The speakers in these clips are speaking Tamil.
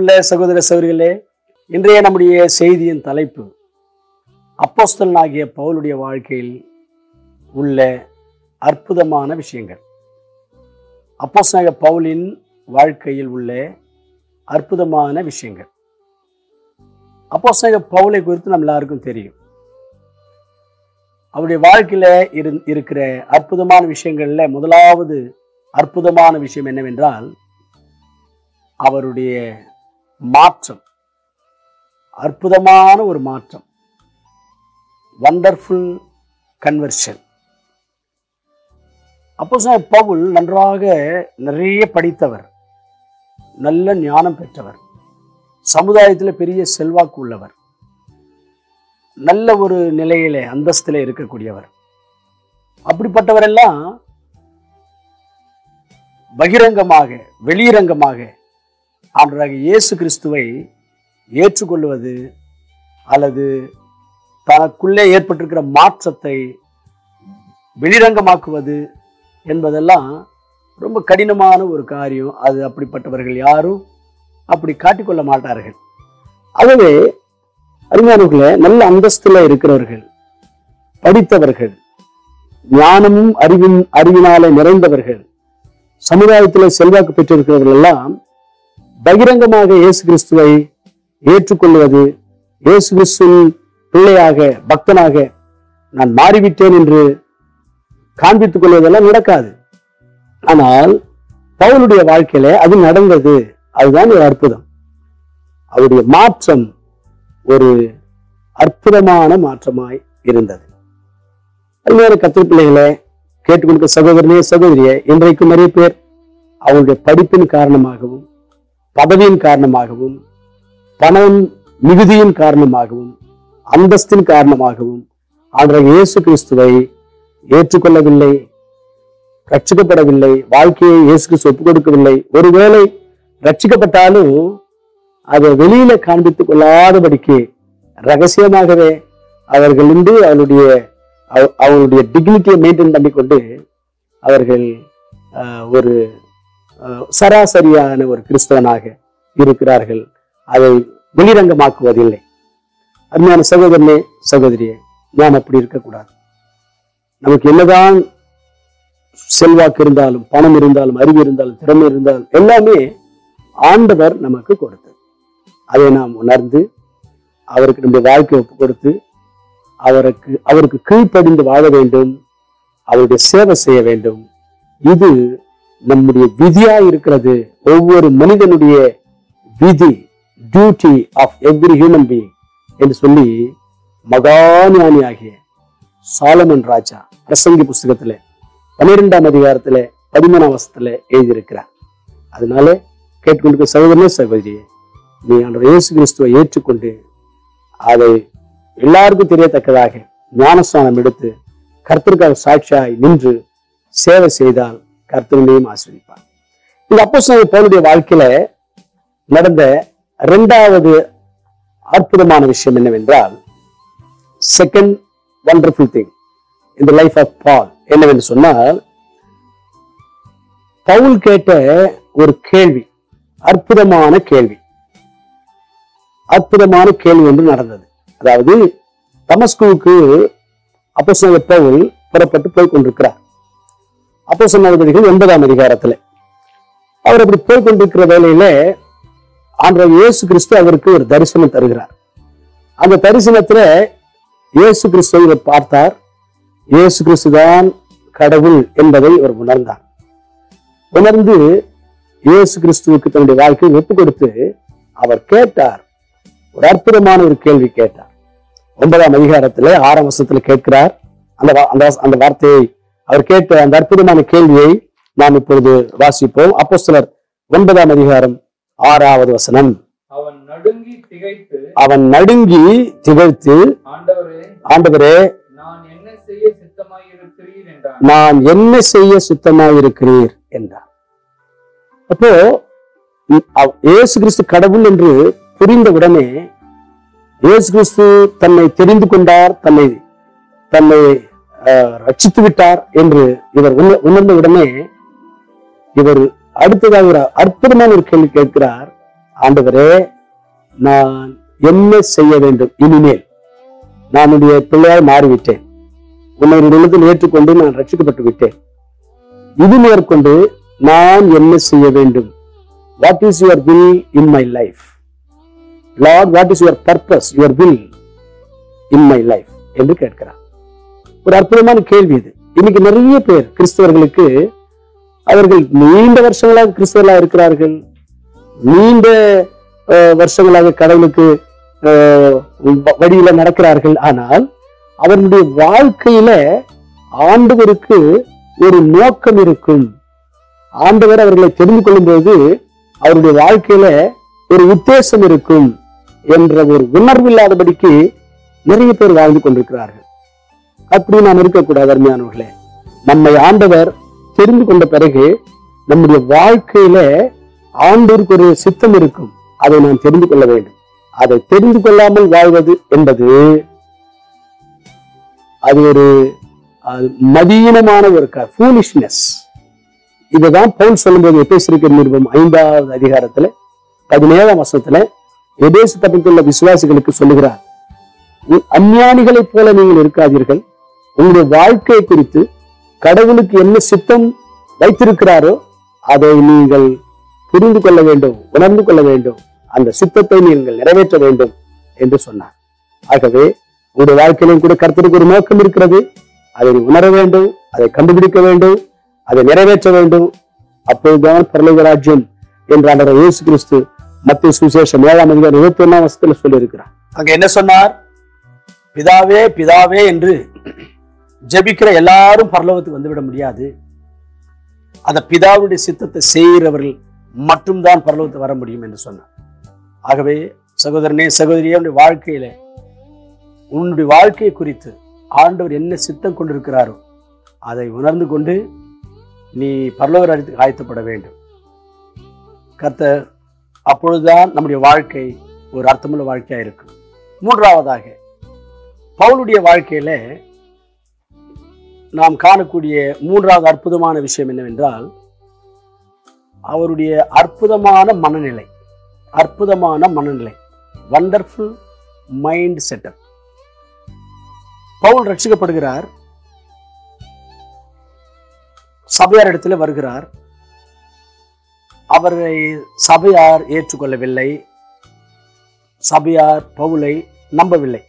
அன்புள்ள சகோதர சகோதரிகளே இன்றைய நம்முடைய செய்தியின் தலைப்பு அப்போஸ்தலனாகிய பவுலுடைய வாழ்க்கையில் உள்ள அற்புதமான விஷயங்கள் அப்போஸ்தலனாகிய பவுலின் வாழ்க்கையில் உள்ள அற்புதமான விஷயங்கள் அப்போஸ்தலனாகிய பவுலை குறித்து நம்ம எல்லாருக்கும் தெரியும் அவருடைய வாழ்க்கையில இரு இருக்கிற அற்புதமான விஷயங்கள்ல முதலாவது அற்புதமான விஷயம் என்னவென்றால் அவருடைய மாற்றம் அற்புதமான ஒரு மாற்றம் வண்டர்ஃபுல் கன்வர்ஷன் அப்போ பவுல் நன்றாக நிறைய படித்தவர் நல்ல ஞானம் பெற்றவர் சமுதாயத்தில் பெரிய செல்வாக்கு உள்ளவர் நல்ல ஒரு நிலையில அந்தஸ்தில இருக்கக்கூடியவர் அப்படிப்பட்டவரெல்லாம் பகிரங்கமாக வெளியரங்கமாக ஆண்டவராக இயேசு கிறிஸ்துவை ஏற்றுக்கொள்வது அல்லது தனக்குள்ளே ஏற்பட்டிருக்கிற மாற்றத்தை வெளிரங்கமாக்குவது என்பதெல்லாம் ரொம்ப கடினமான ஒரு காரியம் அது அப்படிப்பட்டவர்கள் யாரும் அப்படி காட்டிக்கொள்ள மாட்டார்கள் ஆகவே அறிஞர்களே நல்ல அந்தஸ்துல இருக்கிறவர்கள் படித்தவர்கள் ஞானமும் அறிவின் அறிவினாலே நிறைந்தவர்கள் சமுதாயத்தில் செல்வாக்கு பெற்றிருக்கிறவர்கள் எல்லாம் பகிரங்கமாக இயேசு கிறிஸ்துவை ஏற்றுக்கொள்வது இயேசு கிறிஸ்துவின் பிள்ளையாக பக்தனாக நான் மாறிவிட்டேன் என்று காண்பித்துக் கொள்வதெல்லாம் நடக்காது ஆனால் பவுலுடைய வாழ்க்கையில அது நடந்தது அதுதான் ஒரு அற்புதம் அவருடைய மாற்றம் ஒரு அற்புதமான மாற்றமாய் இருந்தது அதுமாதிரி கத்திர பிள்ளைகளை கேட்டுக்கொண்ட சகோதரனே சகோதரியே இன்றைக்கு நிறைய பேர் அவருடைய படிப்பின் காரணமாகவும் பதவியின் காரணமாகவும் பணம் மிகுதியின் காரணமாகவும் அந்தஸ்தின் காரணமாகவும் ஆண்டவர் இயேசு கிறிஸ்துவை ஏற்றுக்கொள்ளவில்லை ரட்சிக்கப்படவில்லை வாழ்க்கையை இயேசு கிறிஸ்து ஒப்புக் கொடுக்கவில்லை ஒருவேளை ரட்சிக்கப்பட்டாலும் அதை வெளியில காண்பித்துக் கொள்ளாதபடிக்கு ரகசியமாகவே அவர்கள் உண்டு அவருடைய அவ- அவருடைய டிக்னிட்டியை மெயின்டைன் பண்ணிக்கொண்டு அவர்கள் ஆஹ், ஒரு ஆஹ், சராசரியான ஒரு கிறிஸ்தவனாக இருக்கிறார்கள் அதை வெளிரங்கமாக்குவதில்லை அருமையான சகோதரனே சகோதரியே நாம் அப்படி இருக்கக்கூடாது நமக்கு என்னதான் செல்வாக்கு இருந்தாலும் பணம் இருந்தாலும் அறிவு இருந்தாலும் திறமை இருந்தாலும் எல்லாமே ஆண்டவர் நமக்கு கொடுத்தது அதை நாம் உணர்ந்து அவருக்கு நம்முடைய வாழ்க்கையை ஒப்பு கொடுத்து அவருக்கு அவருக்கு கீழ்ப்படிந்து வாழ வேண்டும் அவருடைய சேவை செய்ய வேண்டும் இது நம்முடைய விதியா இருக்கிறது ஒவ்வொரு மனிதனுடைய விதி duty of every human being என்று சொல்லி மகாஞானி ஆகிய சாலமன் ராஜா பிரசங்கி புஸ்தகத்துல பன்னிரெண்டாம் அதிகாரத்துல பதிமூணாம் வருஷத்துல எழுதியிருக்கிறார் அதனால கேட்டுக்கொண்டிருக்க சகோதரனே சகோதரியே நீ ஆண்டவர் இயேசு கிறிஸ்துவை ஏற்றுக்கொண்டு அதை எல்லாருக்கும் தெரியத்தக்கதாக ஞானஸ்தானம் எடுத்து கர்த்தருக்காக சாட்சியாய் நின்று சேவை செய்தால் கர்த்தருடையும் ஆசிரியப்பார் இந்த அப்போ பவுலுடைய வாழ்க்கையில நடந்த இரண்டாவது அற்புதமான விஷயம் என்னவென்றால் செகண்ட் வண்டர்ஃபுல் திங் இந்த லைஃப் ஆஃப் பால் என்னவென்று சொன்னால் பவுல் கேட்ட ஒரு கேள்வி அற்புதமான கேள்வி அற்புதமான கேள்வி ஒன்று நடந்தது அதாவது தமஸ்குவுக்கு அப்போ பவுல் புறப்பட்டு போய் கொண்டிருக்கிறார் அப்போ நடவடிக்கைகள் ஒன்பதாம் அதிகாரத்துல அவர் அப்படி போய் கொண்டிருக்கிற வேலையில ஆண்டவர் இயேசு கிறிஸ்து அவருக்கு ஒரு தரிசனம் தருகிறார் அந்த தரிசனத்துல இயேசு கிறிஸ்துவை இவர் பார்த்தார் இயேசு கிறிஸ்து தான் கடவுள் என்பதை இவர் உணர்ந்தார் உணர்ந்து இயேசு கிறிஸ்துவுக்கு தன்னுடைய வாழ்க்கையை ஒப்பு கொடுத்து அவர் கேட்டார் ஒரு அற்புதமான ஒரு கேள்வி கேட்டார் ஒன்பதாம் அதிகாரத்துல ஆறாம் வருஷத்துல கேட்கிறார் அந்த வா- அந்த வா- அந்த வார்த்தையை அவர் கேட்ட அந்த அற்புதமான கேள்வியை நாம் இப்பொழுது வாசிப்போம் அப்போஸ்தலர் ஒன்பதாம் அதிகாரம் ஆறாவது வசனம் அவன் நடுங்கி திகைத்து அவன் நடுங்கி திகழ்த்து ஆண்டவரே ஆண்டவரே நான் என்ன செய்ய சித்தமாயிருக்கிறீர் என்றான் நான் என்ன செய்ய சுத்தமாயிருக்கிறீர் என்றார் அப்போ இ- அவ்- இயேசு கிறிஸ்து கடவுள் என்று புரிந்த உடனே இயேசு கிறிஸ்து தன்னை தெரிந்து கொண்டார் தன்னை தன்னை அஹ், ரட்சித்து விட்டார் என்று இவர் உண- உணர்ந்த உடனே இவர் அடுத்ததாக ஒரு அற்புதமான ஒரு கேள்வி கேட்கிறார் ஆண்டவரே நான் என்ன செய்ய வேண்டும் இனிமேல் நான் உடைய பிள்ளையாய் மாறிவிட்டேன் உன்னை ஒரு நிலத்தில் ஏற்றுக்கொண்டு நான் ரட்சிக்கப்பட்டு விட்டேன் இது மேற்கொண்டு நான் என்ன செய்ய வேண்டும் what is your will in my life lord what is your purpose your will in my life என்று கேட்கிறார் ஒரு அற்புதமான கேள்வி இது இன்னைக்கு நிறைய பேர் கிறிஸ்தவர்களுக்கு அவர்கள் நீண்ட வருஷங்களாக கிறிஸ்தவர்களாக இருக்கிறார்கள் நீண்ட அஹ், வருஷங்களாக கடவுளுக்கு அஹ், வ- வழியில நடக்கிறார்கள் ஆனால் அவர்களுடைய வாழ்க்கையில ஆண்டவருக்கு ஒரு நோக்கம் இருக்கும் ஆண்டவர் அவர்களை தெரிந்து கொள்ளும்போது அவருடைய வாழ்க்கையில ஒரு உத்தேசம் இருக்கும் என்ற ஒரு உணர்வு இல்லாதபடிக்கு நிறைய பேர் வாழ்ந்து கொண்டிருக்கிறார்கள் அப்படி நாம் இருக்கக்கூடாது அருமையானவர்களே நம்மை ஆண்டவர் தெரிந்து கொண்ட பிறகு நம்முடைய வாழ்க்கையில ஆண்டவருக்கு ஒரு சித்தம் இருக்கும் அதை நாம் தெரிந்து கொள்ள வேண்டும் அதை தெரிந்து கொள்ளாமல் வாழ்வது என்பது அது ஒரு அது மதியீனமான ஒரு ஃபூலிஷ்னஸ் இதுதான் பவுல் சொல்லும்போது எபேசிருக்கிற நிருபம் ஐந்தாவது அதிகாரத்துல பதினேழாம் வசனத்துல எபேசு பட்டத்துள்ள விசுவாசிகளுக்கு சொல்லுகிறார் உ- அஞ்ஞானிகளைப் போல நீங்கள் இருக்காதீர்கள் உங்களுடைய வாழ்க்கையை குறித்து கடவுளுக்கு என்ன சித்தம் வைத்திருக்கிறாரோ அதை நீங்கள் புரிந்து கொள்ள வேண்டும் உணர்ந்து கொள்ள வேண்டும் அந்த சித்தத்தை நீங்கள் நிறைவேற்ற வேண்டும் என்று சொன்னார் ஆகவே உங்களுடைய வாழ்க்கையிலும் கூட கர்த்தருக்கு ஒரு நோக்கம் இருக்கிறது அதை நீ உணர வேண்டும் அதை கண்டுபிடிக்க வேண்டும் அதை நிறைவேற்ற வேண்டும் அப்பொழுதுதான் பரலோக ராஜ்யம் என்ற ஆண்டவர் இயேசு கிறிஸ்து மத்திய சுவிசேஷம் ஏழாம் அதிகாரம் இருபத்தி ஒன்னாம் வருஷத்துல சொல்லி இருக்கிறார் அங்க என்ன சொன்னார் பிதாவே பிதாவே என்று ஜெபிக்கிற எல்லாரும் பரலோகத்துக்கு வந்துவிட முடியாது அந்த பிதாவுடைய சித்தத்தை செய்கிறவர்கள் மட்டும்தான் பரலோகத்துக்கு வர முடியும் என்று சொன்னார் ஆகவே சகோதரனே சகோதரியே உன்னுடைய வாழ்க்கையில உன்னுடைய வாழ்க்கையை குறித்து ஆண்டவர் என்ன சித்தம் கொண்டிருக்கிறாரோ அதை உணர்ந்து கொண்டு நீ பரலோக ராஜ்யத்துக்கு ஆயத்தப்பட வேண்டும் கர்த்தர் அப்பொழுதுதான் நம்முடைய வாழ்க்கை ஒரு அர்த்தமுள்ள வாழ்க்கையா இருக்கும் மூன்றாவதாக பவுலுடைய வாழ்க்கையில நாம் காணக்கூடிய மூன்றாவது அற்புதமான விஷயம் என்னவென்றால் அவருடைய அற்புதமான மனநிலை அற்புதமான மனநிலை வண்டர்ஃபுல் மைண்ட் செட்டப் பவுல் ரட்சிக்கப்படுகிறார் சபையார் இடத்துல வருகிறார் அவரை சபையார் ஏற்றுக்கொள்ளவில்லை சபையார் பவுலை நம்பவில்லை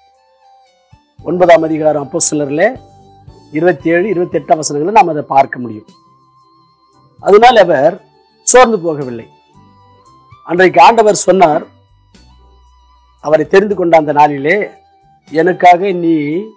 ஒன்பதாம் அதிகாரம் அப்போ சிலர்ல இருபத்தி ஏழு இருபத்தி எட்டாம் வசனங்களை நாம் அதை பார்க்க முடியும் அதனால் அவர் சோர்ந்து போகவில்லை அன்றைக்கு ஆண்டவர் சொன்னார் அவரை தெரிந்து கொண்ட அந்த நாளிலே எனக்காக நீ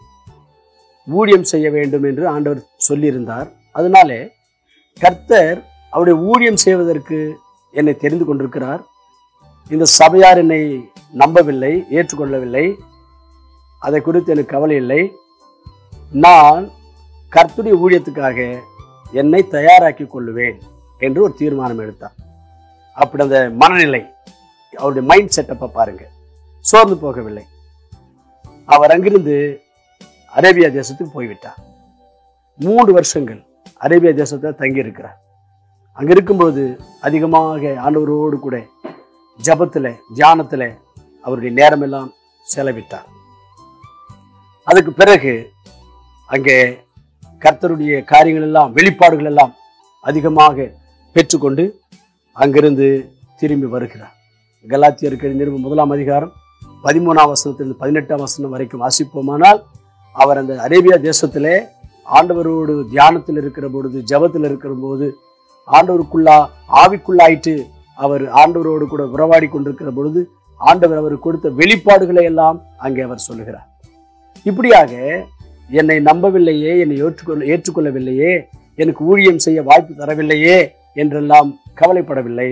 ஊழியம் செய்ய வேண்டும் என்று ஆண்டவர் சொல்லியிருந்தார் அதனாலே கர்த்தர் அவருடைய ஊழியம் செய்வதற்கு என்னை தெரிந்து கொண்டிருக்கிறார் இந்த சபையார் என்னை நம்பவில்லை ஏற்றுக்கொள்ளவில்லை அதை குறித்து எனக்கு கவலை இல்லை நான் கர்த்தருடைய ஊழியத்துக்காக என்னை தயாராக்கி கொள்ளுவேன் என்று ஒரு தீர்மானம் எடுத்தார் அப்படி அந்த மனநிலை அவருடைய மைண்ட் செட்டப்பை பாருங்க சோர்ந்து போகவில்லை அவர் அங்கிருந்து அரேபியா தேசத்துக்கு போய்விட்டார் மூன்று வருஷங்கள் அரேபியா தேசத்தில் தங்கி இருக்கிறார் அங்க இருக்கும்போது அதிகமாக ஆண்டவரோடு கூட ஜபத்துல தியானத்துல அவருடைய நேரமெல்லாம் செலவிட்டார் அதுக்கு பிறகு அங்கே கர்த்தருடைய காரியங்கள் எல்லாம் வெளிப்பாடுகள் எல்லாம் அதிகமாக பெற்றுக்கொண்டு அங்கிருந்து திரும்பி வருகிறார் கலாத்தியருக்கு நிருபம் முதலாம் அதிகாரம் பதிமூணாம் வசனத்திலிருந்து பதினெட்டாம் வசனம் வரைக்கும் வாசிப்போமானால் அவர் அந்த அரேபியா தேசத்திலே ஆண்டவரோடு தியானத்தில் இருக்கிற பொழுது ஜெபத்தில் இருக்கிற போது ஆண்டவருக்குள்ளா ஆவிக்குள்ளாயிட்டு அவர் ஆண்டவரோடு கூட உறவாடி கொண்டிருக்கிற பொழுது ஆண்டவர் அவர் கொடுத்த வெளிப்பாடுகளை எல்லாம் அங்கே அவர் சொல்லுகிறார் இப்படியாக என்னை நம்பவில்லையே என்னை ஏற்றுக்கொள்ள ஏற்றுக்கொள்ளவில்லையே எனக்கு ஊழியம் செய்ய வாய்ப்பு தரவில்லையே என்றெல்லாம் கவலைப்படவில்லை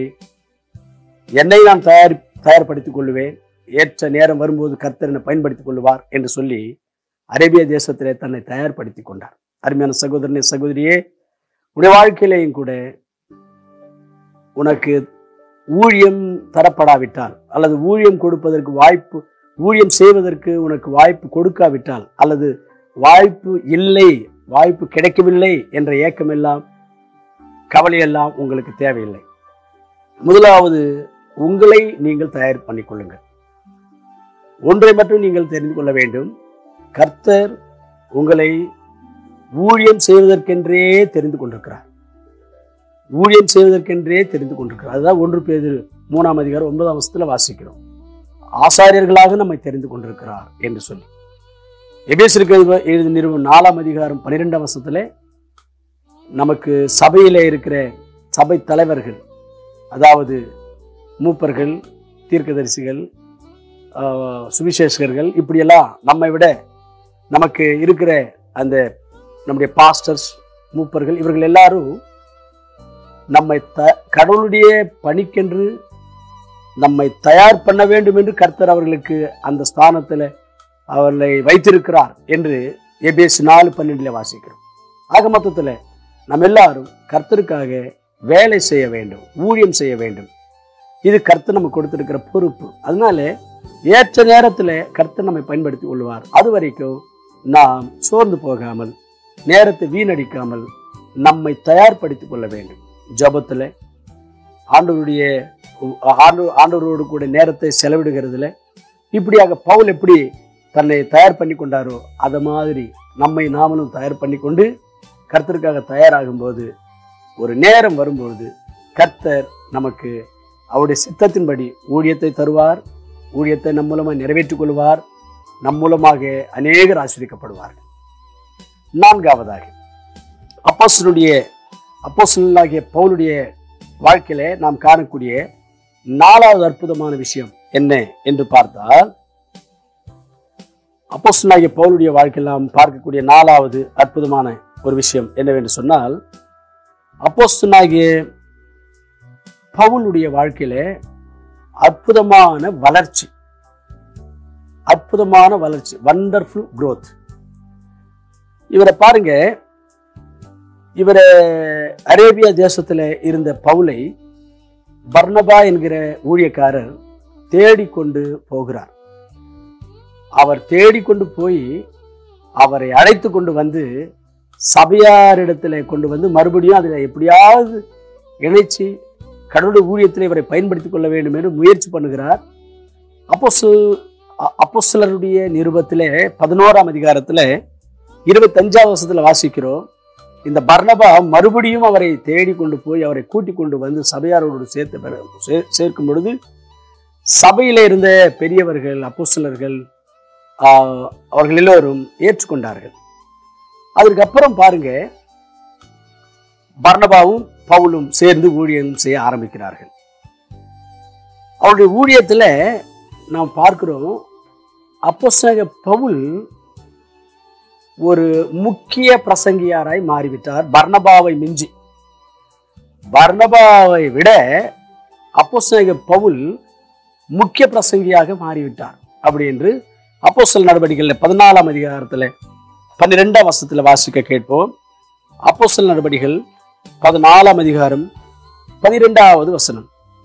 என்னை நான் தயார் தயார்படுத்திக் கொள்ளுவேன் ஏற்ற நேரம் வரும்போது கர்த்தர் என்னை பயன்படுத்திக் கொள்ளுவார் என்று சொல்லி அரேபிய தேசத்திலே தன்னை தயார்படுத்திக் கொண்டார் அருமையான சகோதரனே சகோதரியே உடைய வாழ்க்கையிலேயும் கூட உனக்கு ஊழியம் தரப்படாவிட்டால் அல்லது ஊழியம் கொடுப்பதற்கு வாய்ப்பு ஊழியம் செய்வதற்கு உனக்கு வாய்ப்பு கொடுக்காவிட்டால் அல்லது வாய்ப்பு இல்லை வாய்ப்பு கிடைக்கவில்லை என்ற ஏக்கமெல்லாம் கவலையெல்லாம் உங்களுக்கு தேவையில்லை முதலாவது உங்களை நீங்கள் தயார் பண்ணிக்கொள்ளுங்கள் ஒன்றை மட்டும் நீங்கள் தெரிந்து கொள்ள வேண்டும் கர்த்தர் உங்களை ஊழியம் செய்வதற்கென்றே தெரிந்து கொண்டிருக்கிறார் ஊழியம் செய்வதற்கென்றே தெரிந்து கொண்டிருக்கிறார் அதுதான் ஒன்று பேர் மூணாம் அதிகாரம் ஒன்பதாம் வருஷத்துல வாசிக்கிறோம் ஆசாரியர்களாக நம்மை தெரிந்து கொண்டிருக்கிறார் என்று சொல்லி எபேசிற்கு எழுதி நிறுவனம் நாலாம் அதிகாரம் பன்னிரெண்டாம் வருஷத்துல நமக்கு சபையிலே இருக்கிற சபை தலைவர்கள் அதாவது மூப்பர்கள் தீர்க்கதரிசிகள் ஆஹ், சுவிசேஷகர்கள் இப்படியெல்லாம் நம்மை விட நமக்கு இருக்கிற அந்த நம்முடைய பாஸ்டர்ஸ் மூப்பர்கள் இவர்கள் எல்லாரும் நம்மை த கடவுளுடைய பணிக்கென்று நம்மை தயார் பண்ண வேண்டும் என்று கர்த்தர் அவர்களுக்கு அந்த ஸ்தானத்தில் அவர்களை வைத்திருக்கிறார் என்று எபேஸ் நாலு பன்னெண்டில் வாசிக்கிறோம் ஆக மொத்தத்தில் நம்ம எல்லாரும் கர்த்தருக்காக வேலை செய்ய வேண்டும் ஊழியம் செய்ய வேண்டும் இது கர்த்தர் நமக்கு கொடுத்திருக்கிற பொறுப்பு அதனால ஏற்ற நேரத்தில் கர்த்தர் நம்மை பயன்படுத்தி கொள்வார் அது வரைக்கும் நாம் சோர்ந்து போகாமல் நேரத்தை வீணடிக்காமல் நம்மை தயார்படுத்திக் கொள்ள வேண்டும் ஜபத்தில் ஆண்டவருடைய ஆண்டு ஆண்டவரோடு கூட நேரத்தை செலவிடுகிறதுல இப்படியாக பவுல் எப்படி தன்னை தயார் பண்ணி கொண்டாரோ அதை மாதிரி நம்மை நாமளும் தயார் பண்ணி கொண்டு கர்த்தருக்காக தயாராகும் போது ஒரு நேரம் வரும்போது கர்த்தர் நமக்கு அவருடைய சித்தத்தின்படி ஊழியத்தை தருவார் ஊழியத்தை நம் மூலமாக நிறைவேற்றிக் கொள்வார் நம் மூலமாக அநேகர் ஆசிரியக்கப்படுவார்கள் நான்காவதாக அப்போஸ்தலனுடைய அப்போஸ்தலனாகிய பவுலுடைய வாழ்க்கையில நாம் காணக்கூடிய நாலாவது அற்புதமான விஷயம் என்ன என்று பார்த்தால் அப்போஸ்தலனாகிய பவுலுடைய வாழ்க்கையில் நாம் பார்க்கக்கூடிய நாலாவது அற்புதமான ஒரு விஷயம் என்னவென்று சொன்னால் அப்போஸ்தலனாகிய பவுலுடைய வாழ்க்கையில அற்புதமான வளர்ச்சி அற்புதமான வளர்ச்சி வண்டர்ஃபுல் growth இவரை பாருங்க இவரை அரேபியா தேசத்துல இருந்த பவுலை பர்னபா என்கிற ஊழியக்காரர் தேடிக்கொண்டு போகிறார் அவர் தேடிக்கொண்டு போய் அவரை அழைத்து கொண்டு வந்து சபையாரிடத்துல கொண்டு வந்து மறுபடியும் அதில் எப்படியாவது இணைச்சு கடவுளுடைய ஊழியத்தில் இவரை பயன்படுத்திக் கொள்ள வேண்டும் என்று முயற்சி பண்ணுகிறார் அப்போஸ்தல் அ- அப்போஸ்தலருடைய நிருபத்திலே பதினோராம் அதிகாரத்துல இருபத்தஞ்சாவது வருஷத்துல வாசிக்கிறோம் இந்த பர்னபா மறுபடியும் அவரை தேடி கொண்டு போய் அவரை கூட்டி கொண்டு வந்து சபையாரோடு சேர்த்து பிற- சே- சேர்க்கும் பொழுது சபையில இருந்த பெரியவர்கள் அப்போஸ்தலர்கள் ஆஹ், அவர்கள் எல்லோரும் ஏற்றுக்கொண்டார்கள் அதற்கப்புறம் பாருங்க பர்னபாவும் பவுலும் சேர்ந்து ஊழியம் செய்ய ஆரம்பிக்கிறார்கள் அவருடைய ஊழியத்துல நாம் பார்க்கிறோம் அப்போஸ்தலனாகிய பவுல் ஒரு முக்கிய பிரசங்கியாராய் மாறிவிட்டார் பர்னபாவை மிஞ்சி பர்னபாவை விட அப்போஸ்தலனாகிய பவுல் முக்கிய பிரசங்கியாக மாறிவிட்டார் அப்படி என்று அப்போஸ்தல நடவடிக்கைகளில் பதினாலாம் அதிகாரத்துல பன்னிரெண்டாம் வருஷத்துல வாசிக்க கேட்போம் அப்போஸ்தல நடவடிக்கைகள் பதினாலாம் அதிகாரம் பனிரெண்டாவது வசனம்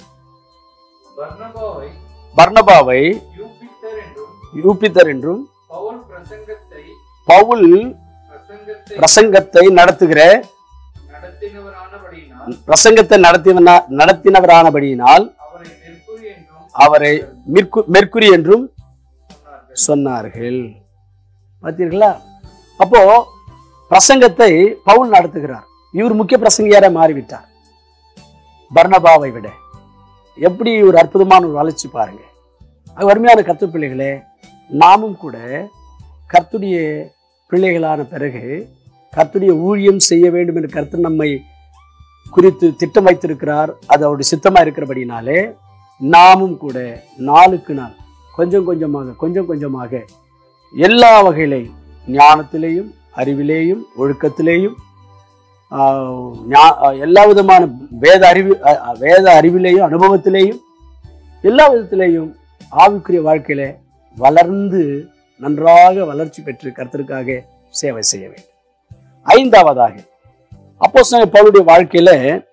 பர்னபாவை பர்னபாவை யூபித்தர் என்றும் யூபித்தர் என்றும் பவுல் பிரசங்கத்தை பவுல் பிரசங்கத்தை பிரசங்கத்தை நடத்துகிற நடத்தினவரானபடியினால் பிரசங்கத்தை நடத்தின நடத்தினவரானபடியினால் அவரை நெற்குறி என்றும் அவரை மிர்கு மெர்க்குரி என்றும் சொன்னார்கள் சொன்னார்கள் பார்த்தீர்களா அப்போ பிரசங்கத்தை பவுல் நடத்துகிறார் இவர் முக்கிய பிரசங்கியார மாறிவிட்டார் பர்னபாவை விட எப்படி ஒரு அற்புதமான ஒரு வளர்ச்சி பாருங்க அது அருமையான கத்து பிள்ளைகளே நாமும் கூட கர்த்துடைய பிள்ளைகளான பிறகு கர்த்துடைய ஊழியம் செய்ய வேண்டும் என்று கர்த்தர் நம்மை குறித்து திட்டம் வைத்திருக்கிறார் அது அவருடைய சித்தமா இருக்கிறபடினாலே நாமும் கூட நாளுக்கு நாள் கொஞ்சம் கொஞ்சமாக கொஞ்சம் கொஞ்சமாக எல்லா வகையிலையும் ஞானத்திலேயும் அறிவிலேயும் ஒழுக்கத்திலேயும் ஆஹ், ஞா- ஆஹ், எல்லா விதமான வேத அறிவு அஹ், அஹ், வேத அறிவிலேயும் அனுபவத்திலேயும் எல்லா விதத்திலேயும் ஆவிக்குரிய வாழ்க்கையில வளர்ந்து நன்றாக வளர்ச்சி பெற்று கர்த்தருக்காக சேவை செய்ய வேண்டும் ஐந்தாவதாக அப்போ பவுலுடைய வாழ்க்கையில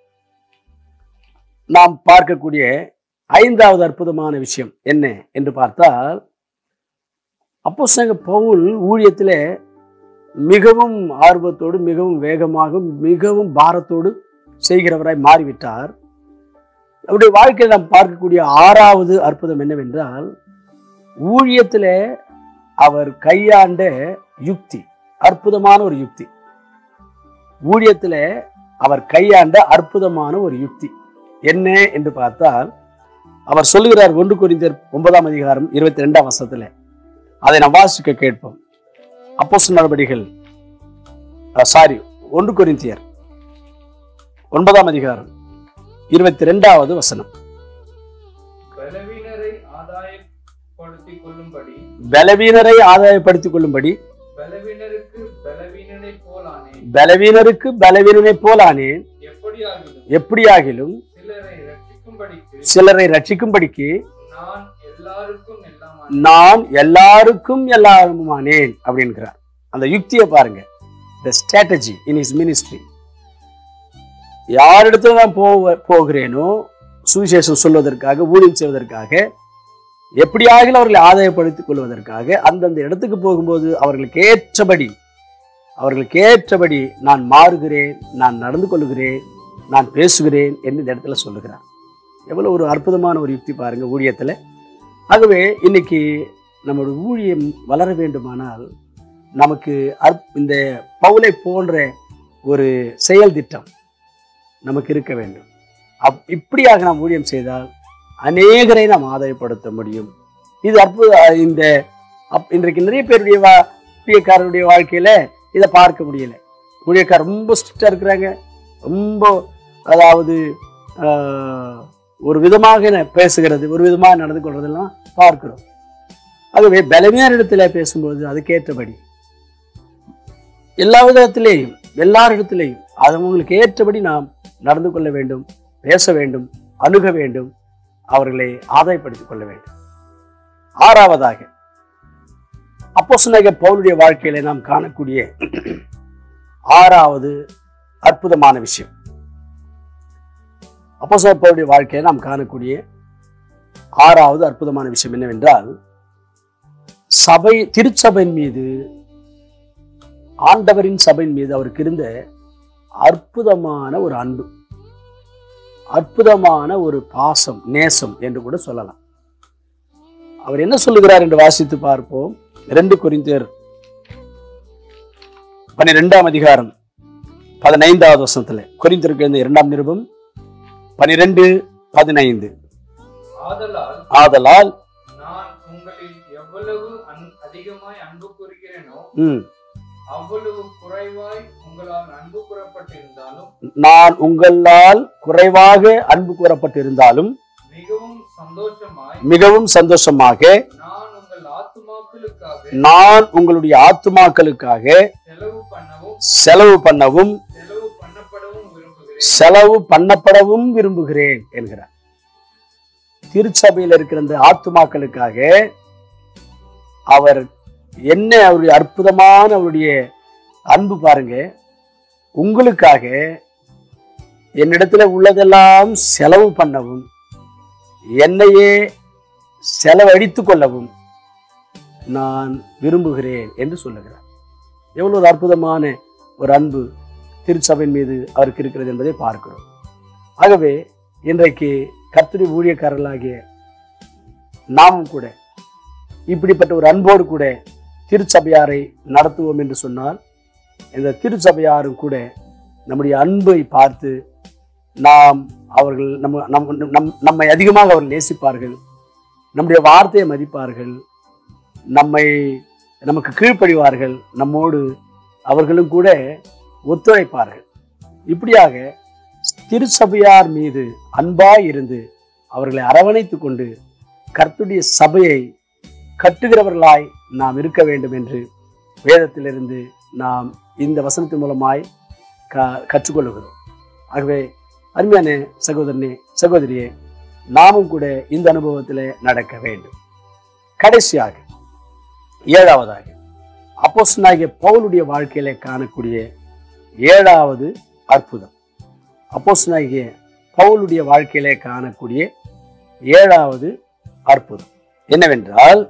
நாம் பார்க்கக்கூடிய ஐந்தாவது அற்புதமான விஷயம் என்ன என்று பார்த்தால் அப்போ பவுல் ஊழியத்திலே மிகவும் ஆர்வத்தோடு மிகவும் வேகமாக மிகவும் பாரத்தோடு செய்கிறவராய் மாறிவிட்டார் அவருடைய வாழ்க்கையில் நாம் பார்க்கக்கூடிய ஆறாவது அற்புதம் என்னவென்றால் ஊழியத்திலே அவர் கையாண்ட யுக்தி அற்புதமான ஒரு யுக்தி ஊழியத்திலே அவர் கையாண்ட அற்புதமான ஒரு யுக்தி என்ன என்று பார்த்தால் அவர் சொல்லுகிறார் ஒன்று குறிந்தர் ஒன்பதாம் அதிகாரம் இருபத்தி ரெண்டாம் வருஷத்துல அதை நாம் வாசிக்க கேட்போம் அப்போஸ் நடவடிக்கைகள் சாரி ஒன்று கொரிந்தியர் ஒன்பதாம் அதிகாரம் இருபத்தி ரெண்டாவது வசனம் பலவீனரை ஆதாயப்படுத்திக் கொள்ளும்படி பலவீனரை ஆதாயப்படுத்திக் கொள்ளும்படி பலவீனருக்கு பலவீனனை போலானே பலவீனருக்கு பலவீனனை போலானேன் எப்படியாகிலும் எப்படியாகிலும் சிலரை ரட்சிக்கும்படிக்கு சிலரை ரட்சிக்கும்படிக்கு நான் எல்லாருக்கும் எல்லாமான நான் எல்லாருக்கும் எல்லாருமானேன் அப்படின்கிறார் அந்த யுக்தியை பாருங்க the strategy in his ministry யாரிடத்துல நான் போவ போகிறேனோ சுவிசேஷம் சொல்வதற்காக ஊழியம் செய்வதற்காக எப்படியாக அவர்களை ஆதாயப்படுத்திக் கொள்வதற்காக அந்தந்த இடத்துக்கு போகும்போது அவர்களுக்கு ஏற்றபடி அவர்களுக்கு ஏற்றபடி நான் மாறுகிறேன் நான் நடந்து கொள்கிறேன் நான் பேசுகிறேன் என்று இந்த இடத்துல சொல்லுகிறார் எவ்வளவு ஒரு அற்புதமான ஒரு யுக்தி பாருங்க ஊழியத்துல ஆகவே இன்னைக்கு நம்முடைய ஊழியம் வளர வேண்டுமானால் நமக்கு அற் இந்த பவுலை போன்ற ஒரு செயல் திட்டம் நமக்கு இருக்க வேண்டும் அப் இப்படியாக நாம் ஊழியம் செய்தால் அநேகரை நாம் ஆதாயப்படுத்த முடியும் இது அற்புத இந்த அப் இன்றைக்கு நிறைய பேருடைய வா ஊழியக்காரருடைய வாழ்க்கையில இதை பார்க்க முடியல ஊழியக்காரர் ரொம்ப ஸ்ட்ரிக்டா இருக்கிறாங்க ரொம்ப அதாவது ஆஹ், ஒரு விதமாக ந- பேசுகிறது ஒரு விதமாக நடந்து கொள்றதெல்லாம் பார்க்கிறோம் ஆகவே பலமையான இடத்துல பேசும்போது அதுக்கேற்றபடி எல்லா விதத்திலேயும் எல்லாரிடத்திலேயும் அது அவங்களுக்கு ஏற்றபடி நாம் நடந்து கொள்ள வேண்டும் பேச வேண்டும் அணுக வேண்டும் அவர்களை ஆதாயப்படுத்திக் கொள்ள வேண்டும் ஆறாவதாக அப்போஸ்தலனாகிய பவுலுடைய வாழ்க்கையில நாம் காணக்கூடிய ஆறாவது அற்புதமான விஷயம் அப்போஸ்தலர் பவுலுடைய வாழ்க்கையில நாம் காணக்கூடிய ஆறாவது அற்புதமான விஷயம் என்னவென்றால் சபை திருச்சபையின் மீது ஆண்டவரின் சபையின் மீது அவருக்கு இருந்த அற்புதமான ஒரு அன்பு அற்புதமான ஒரு பாசம் நேசம் என்று கூட சொல்லலாம் அவர் என்ன சொல்லுகிறார் என்று வாசித்து பார்ப்போம் ரெண்டு குறிந்தர் பன்னிரெண்டாம் அதிகாரம் பதினைந்தாவது வருஷத்துல குறிந்திருக்கு இந்த இரண்டாம் நிருபம் பனிரெண்டு பதினைந்து ஆதலால் ஆதலால் நான் உங்களில் எவ்வளவு அன்- அதிகமாய் அன்பு கூறுகிறேனோ ம், அவ்வளவு குறைவாய் உங்களால் அன்பு கூறப்பட்டிருந்தாலும் நான் உங்களால் குறைவாக அன்பு கூறப்பட்டிருந்தாலும் மிகவும் சந்தோஷமாய் மிகவும் சந்தோஷமாக நான் உங்கள் ஆத்துமாக்களுக்காக நான் உங்களுடைய ஆத்துமாக்களுக்காக செலவு பண்ணவும் செலவு பண்ணவும் செலவு பண்ணப்படவும் விரும்புகிறேன் செலவு பண்ணப்படவும் விரும்புகிறேன் என்கிறார் திருச்சபையில் இருக்கிற இந்த ஆத்துமாக்களுக்காக அவர் என்ன அவருடைய அற்புதமான அவருடைய அன்பு பாருங்க உங்களுக்காக என்னிடத்துல உள்ளதெல்லாம் செலவு பண்ணவும் என்னையே செலவழித்துக் கொள்ளவும் நான் விரும்புகிறேன் என்று சொல்லுகிறார் எவ்வளவு ஒரு அற்புதமான ஒரு அன்பு திருச்சபையின் மீது அவருக்கு இருக்கிறது என்பதை பார்க்கிறோம் ஆகவே இன்றைக்கு கர்த்தரி ஊழியக்காரர்களாகிய நாமும் கூட இப்படிப்பட்ட ஒரு அன்போடு கூட திருச்சபையாரை நடத்துவோம் என்று சொன்னால் இந்த திருச்சபையாரும் கூட நம்முடைய அன்பை பார்த்து நாம் அவர்கள் நம்ம நம் நம் நம்மை அதிகமாக அவர்கள் நேசிப்பார்கள் நம்முடைய வார்த்தையை மதிப்பார்கள் நம்மை நமக்கு கீழ்ப்படிவார்கள் நம்மோடு அவர்களும் கூட ஒத்துழைப்பார்கள் இப்படியாக திருச்சபையார் மீது அன்பாய் இருந்து அவர்களை அரவணைத்துக் கொண்டு கர்த்துடைய சபையை கட்டுகிறவர்களாய் நாம் இருக்க வேண்டும் என்று வேதத்திலிருந்து நாம் இந்த வசனத்தின் மூலமாய் க கற்றுக்கொள்கிறோம் ஆகவே அருமையான சகோதரனே சகோதரியே நாமும் கூட இந்த அனுபவத்தில் நடக்க வேண்டும் கடைசியாக ஏழாவதாக அப்போஸ்தலனாகிய பவுலுடைய வாழ்க்கையில காணக்கூடிய ஏழாவது அற்புதம் அப்போஸ்தலனாகிய பவுலுடைய வாழ்க்கையிலே காணக்கூடிய ஏழாவது அற்புதம் என்னவென்றால்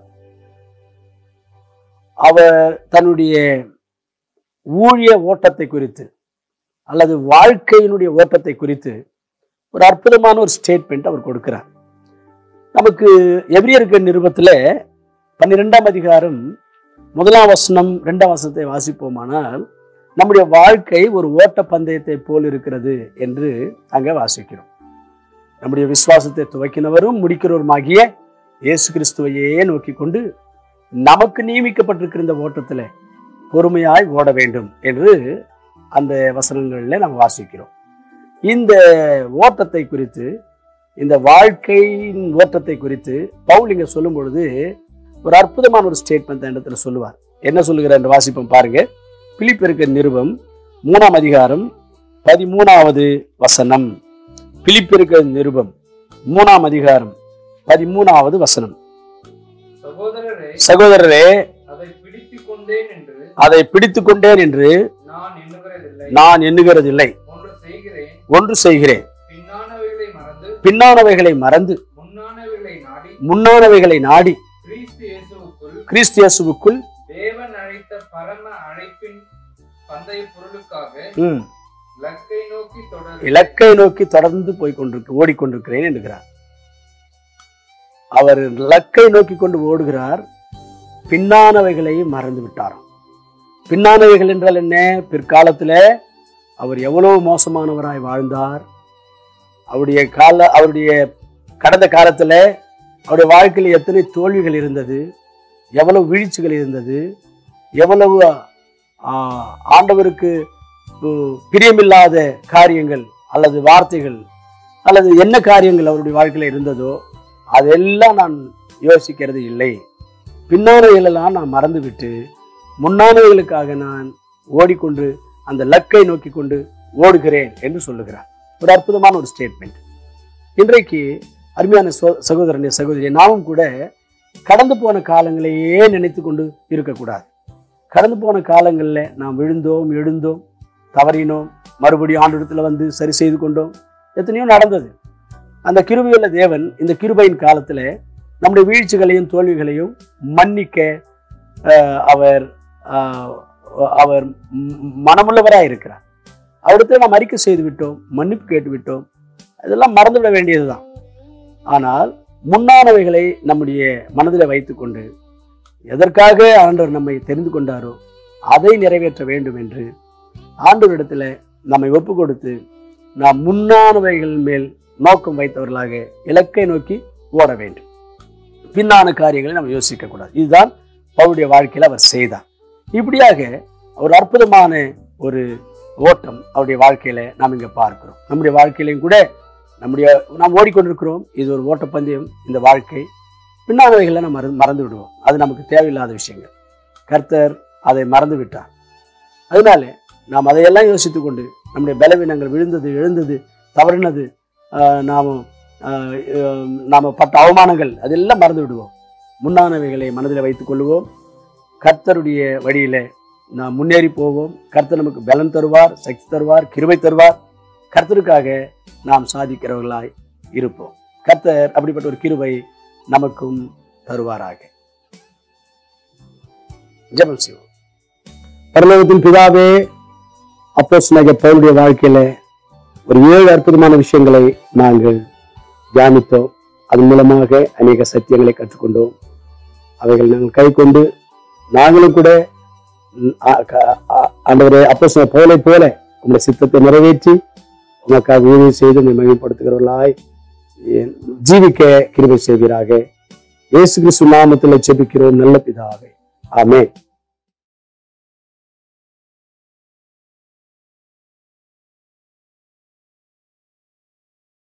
அவர் தன்னுடைய ஊழிய ஓட்டத்தை குறித்து அல்லது வாழ்க்கையினுடைய ஓட்டத்தை குறித்து ஒரு அற்புதமான ஒரு ஸ்டேட்மெண்ட் அவர் கொடுக்கிறார் நமக்கு எபிரியர்கள் நிருபத்தில் பன்னிரெண்டாம் அதிகாரம் முதலாம் வசனம் ரெண்டாம் வசனத்தை வாசிப்போமானால் நம்முடைய வாழ்க்கை ஒரு ஓட்ட பந்தயத்தை போல் இருக்கிறது என்று அங்கே வாசிக்கிறோம் நம்முடைய விசுவாசத்தை துவக்கினவரும் முடிக்கிறவருமாகிய இயேசு கிறிஸ்துவையே நோக்கி கொண்டு நமக்கு நியமிக்கப்பட்டிருக்கிற இந்த ஓட்டத்தில் பொறுமையாய் ஓட வேண்டும் என்று அந்த வசனங்களில் நாம் வாசிக்கிறோம் இந்த ஓட்டத்தை குறித்து இந்த வாழ்க்கையின் ஓட்டத்தை குறித்து பவுல் இங்க சொல்லும் பொழுது ஒரு அற்புதமான ஒரு ஸ்டேட்மெண்ட் அந்த இடத்துல சொல்லுவார் என்ன சொல்லுகிறார் என்று வாசிப்போம் பாருங்க பிலிப்பிருக்க நிருபம் மூணாம் அதிகாரம் பதிமூணாவது வசனம் பிலிப்பிருக்க நிருபம் மூணாம் அதிகாரம் பதிமூணாவது வசனம் சகோதரரே சகோதரரே அதை பிடித்துக் கொண்டேன் என்று அதை பிடித்துக் கொண்டேன் என்று நான் எண்ணுகிறதில்லை நான் எண்ணுகிறதில்லை ஒன்று செய்கிறேன் ஒன்று செய்கிறேன் பின்னானவைகளை மறந்து பின்னானவைகளை மறந்து முன்னானவைகளை நாடி முன்னானவைகளை நாடி கிறிஸ்து இயேசுவுக்குள் கிறிஸ்தியசுவுக்குள் தேவன் அழைத்த பரம அழைப்பின் பந்தய பொருளுக்காக ம், லக்கை நோக்கி தொடர் இலக்கை நோக்கி தொடர்ந்து போய் கொண்டிருக்கு ஓடிக்கொண்டிருக்கிறேன் என்கிறார் அவர் லக்கை நோக்கி கொண்டு ஓடுகிறார் பின்னானவைகளை மறந்து விட்டாராம் பின்னானவைகள் என்றால் என்ன பிற்காலத்துல அவர் எவ்வளவு மோசமானவராய் வாழ்ந்தார் அவருடைய கால அவருடைய கடந்த காலத்துல அவருடைய வாழ்க்கையில் எத்தனை தோல்விகள் இருந்தது எவ்வளவு வீழ்ச்சிகள் இருந்தது எவ்வளவு ஆ, ஆண்டவருக்கு உ- பிரியமில்லாத காரியங்கள் அல்லது வார்த்தைகள் அல்லது என்ன காரியங்கள் அவருடைய வாழ்க்கையில் இருந்ததோ அதெல்லாம் நான் யோசிக்கிறது இல்லை பின்னானவைகளெல்லாம் நான் மறந்துவிட்டு முன்னானவைகளுக்காக நான் ஓடிக்கொண்டு அந்த லக்கை நோக்கி கொண்டு ஓடுகிறேன் என்று சொல்லுகிறார் ஒரு அற்புதமான ஒரு ஸ்டேட்மெண்ட் இன்றைக்கு அருமையான சோ- சகோதரனே சகோதரி நாமும் கூட கடந்து போன காலங்களையே நினைத்து கொண்டு இருக்கக்கூடாது கடந்து போன காலங்களில் நாம் விழுந்தோம் எழுந்தோம் தவறினோம் மறுபடியும் ஆண்டிடத்தில் வந்து சரி செய்து கொண்டோம் எத்தனையோ நடந்தது அந்த கிருபையுள்ள தேவன் இந்த கிருபையின் காலத்தில் நம்முடைய வீழ்ச்சிகளையும் தோல்விகளையும் மன்னிக்க ஆஹ், அவர் ஆஹ், அவர் ம்- மனமுள்ளவராய் இருக்கிறார் அவரிடத்தில் நாம் அறிக்கை செய்து விட்டோம் மன்னிப்பு கேட்டு விட்டோம் இதெல்லாம் மறந்துவிட வேண்டியதுதான் ஆனால் முன்னானவைகளை நம்முடைய மனதில் வைத்துக்கொண்டு எதற்காக ஆண்டவர் நம்மை தெரிந்து கொண்டாரோ அதை நிறைவேற்ற வேண்டும் என்று ஆண்டவரிடத்துல நம்மை ஒப்பு கொடுத்து நாம் முன்னானவைகள் மேல் நோக்கம் வைத்தவர்களாக இலக்கை நோக்கி ஓட வேண்டும் பின்னான காரியங்களை நம்ம யோசிக்க கூடாது இதுதான் அவருடைய வாழ்க்கையில் அவர் செய்தார் இப்படியாக ஒரு அற்புதமான ஒரு ஓட்டம் அவருடைய வாழ்க்கையில நாம் இங்க பார்க்கிறோம் நம்முடைய வாழ்க்கையிலையும் கூட நம்முடைய நாம் ஓடிக்கொண்டிருக்கிறோம் இது ஒரு ஓட்டப்பந்தயம் இந்த வாழ்க்கை பின்னானவைகளை நம்ம மறந்து மறந்து விடுவோம் அது நமக்கு தேவையில்லாத விஷயங்கள் கர்த்தர் அதை மறந்து விட்டார் அதனால நாம் அதையெல்லாம் யோசித்து கொண்டு நம்முடைய பலவீனங்கள் விழுந்தது எழுந்தது தவறினது ஆஹ் நாம் ஆஹ் ஆஹ் நாம் பட்ட அவமானங்கள் அதெல்லாம் மறந்து விடுவோம் முன்னானவைகளை மனதில் வைத்துக் கொள்வோம் கர்த்தருடைய வழியில நாம் முன்னேறி போவோம் கர்த்தர் நமக்கு பலன் தருவார் சக்தி தருவார் கிருபை தருவார் கர்த்தருக்காக நாம் சாதிக்கிறவர்களாய் இருப்போம் கர்த்தர் அப்படிப்பட்ட ஒரு கிருபை நமக்கும் தருவாராக ஜெபம் செய்வோம் பரலோகத்தின் பிதாவே அப்போஸ் நகர் பவுலுடைய வாழ்க்கையில ஒரு ஏழு அற்புதமான விஷயங்களை நாங்கள் தியானித்தோம் அதன் மூலமாக அநேக சத்தியங்களை கற்றுக்கொண்டோம் அவைகள் நாங்கள் கை கொண்டு நாங்களும் கூட ம், ஆ- க- ஆ- ஆண்டவரே அப்போஸ் போலை போல உங்களுடைய சித்தத்தை நிறைவேற்றி உமக்காக உதவி செய்து உங்களை மகிழ்ப்படுத்துகிறவர்களாய் என் ஜீவிக்க கிருபை செய்வீராக இயேசு கிறிஸ்து நாமத்தில் செபிக்கிறோம் நல்ல பிதாவே ஆமென்